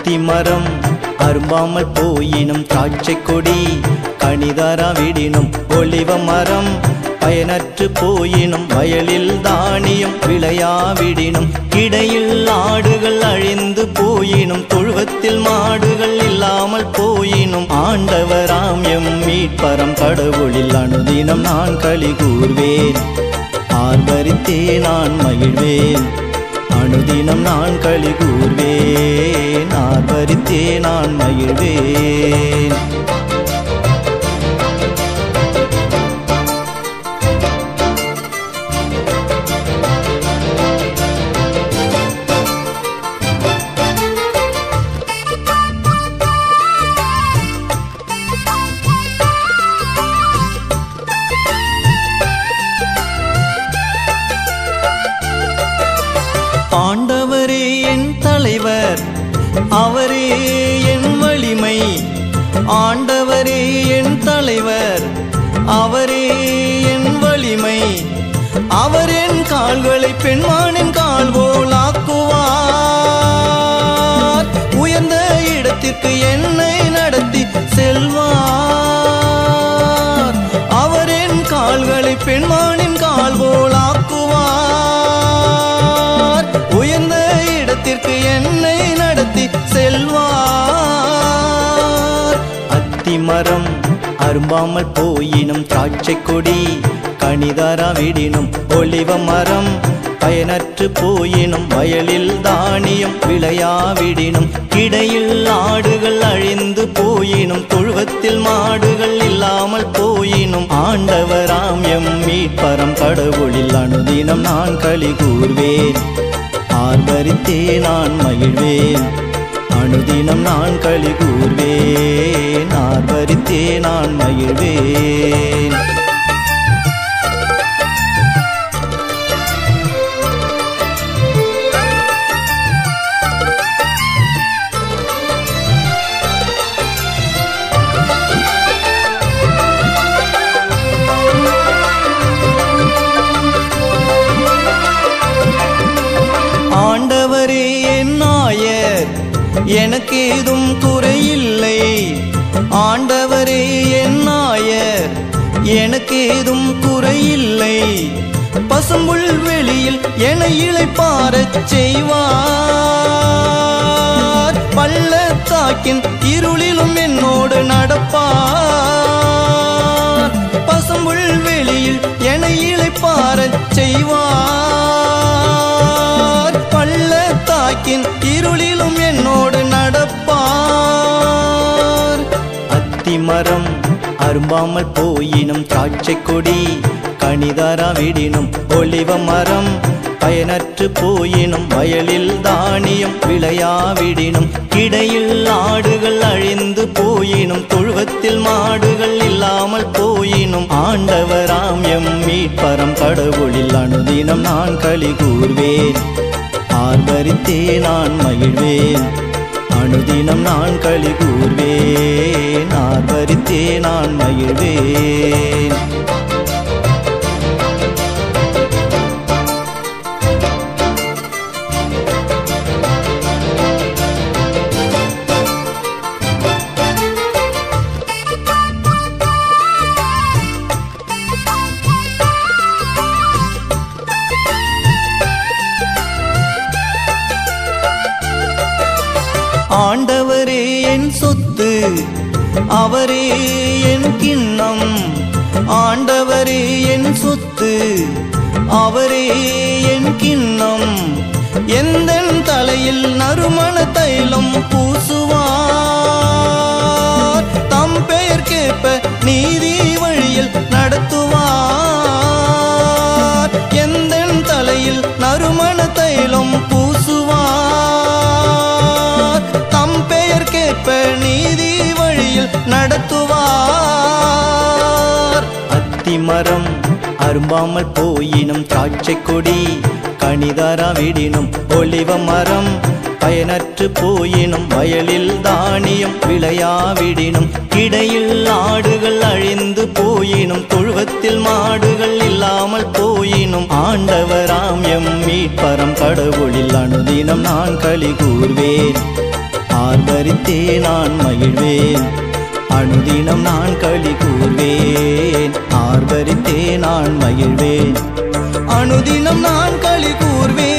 அத்திமரம் அரும்பாமல் போயினும் திராட்சை கொடி கணிதாரா விடினும் ஒளிவ மரம் பயனற்று போயினும் வயலில் தானியம் விளையாவிடினும் கிடையில் ஆடுகள் அழிந்து போயினும் தொழுவத்தில் மாடுகள் இல்லாமல் போயினும் ஆண்டவராம் எம் மீட்பரம் கடவுளில் அனுதினம் நான் களி கூர்வேன் ஆர்வரித்தே நான் மகிழ்வேன் அனுதினம் நான் களி கூர்வேன் ஆர்வரித்தே நான் மகிழ்வேன் ஆண்டவரே என் தலைவர் அவரே என் வலிமை ஆண்டவரே என் தலைவர் அவரே என் வலிமை அவர் என் கால்களை பெண்மானின் கால் போல் ஆக்குவார் உயர்ந்த இடத்திற்கு என்னை நடத்தி செல்வார் அவர் என் கால்களை பெண்மானின் கால் போல் ஆக்குவார் உயர்ந்த இடத்திற்கு என்னை நடத்தி செல்வார் அத்திமரம் அரும்பாமல் போயினும் திராட்சை கொடி கணிதாரா விடினும் ஒளிவ மரம் பயனற்று போயினும் வயலில் தானியம் விளையாவிடினும் கிடையில் ஆடுகள் அழிந்து போயினும் தொழுவத்தில் மாடுகள் இல்லாமல் போயினும் ஆண்டவராம் எம் மீட்பரம் கடவுளில் அனுதினம் நான் களி கூர்வேன் ஆர்வரித்தே நான் மகிழ்வேன் அனுதினம் நான் களி கூர்வேன் ஆர்வரித்தே நான் மகிழ்வேன் ஆண்டவரே என் நாயர் எனக்கு ஏதும் குறையில்லை ஆண்டவரே என் நாயர் எனக்கு ஏதும் குறையில்லை பசும்புல் வெளியில் என இளைப்பாரச் செய்வார் பள்ளத்தாக்கின் இருளிலும் என்னோடு நடப்பார் பசும்புல் வெளியில் என இளைப்பாரச் செய்வார் பள்ளத்தாக்கின் இருளிலும் என்னோடு நடப்பார் அத்திமரம் அரும்பாமல் போயினும் திராட்சை கொடி கணிதாரா விடினும் ஒளிவ மரம் பயனற்று போயினும் வயலில் தானியம் விளையாவிடினும் கிடையில் ஆடுகள் அழிந்து போயினும் தொழுவத்தில் மாடுகள் இல்லாமல் போயினும் ஆண்டவராம் எம் மீட்பரம் கடவுளில் அனுதினம் நான் களி கூர்வேன் ஆர்வரித்தே நான் மகிழ்வேன் அனுதினம் நான் களி கூர்வேன் ஆர்வரித்தே நான் மகிழ்வேன் ஆண்டவரே என் சொத்து அவரே என் கிண்ணம் ஆண்டவரே என் சொத்து அவரே என் கிண்ணம் எந்த தலையில் நறுமண தைலம் பூசுவார் தம் பெயர் கேட்ப நீதி வழியில் நடத்துவார் எந்த தலையில் நறுமண தைலம் பூசுவார் தம் பெயர் கேட்ப நீதி வழியில் நடத்துவார் அத்திமரம் அரும்பாமல் போயினும் திராட்சை கொடி கணிதாரா விடினும் ஒளிவ மரம் பயனற்று போயினும் வயலில் தானியம் விளையாவிடினும் கிடையில் ஆடுகள் அழிந்து போயினும் தொழுவத்தில் மாடுகள் இல்லாமல் போயினும் ஆண்டவராம் எம் மீட்பரம் கடவுளில் அனுதினம் நான் களி கூர்வேன் ஆர்ப்பரித்தே நான் மகிழ்வேன் அனுதினம் நான் களி கூர்வேன் ஆர்ப்பரித்தே நான் மகிழ்வேன் அனுதினம் நான் களி கூர்வேன்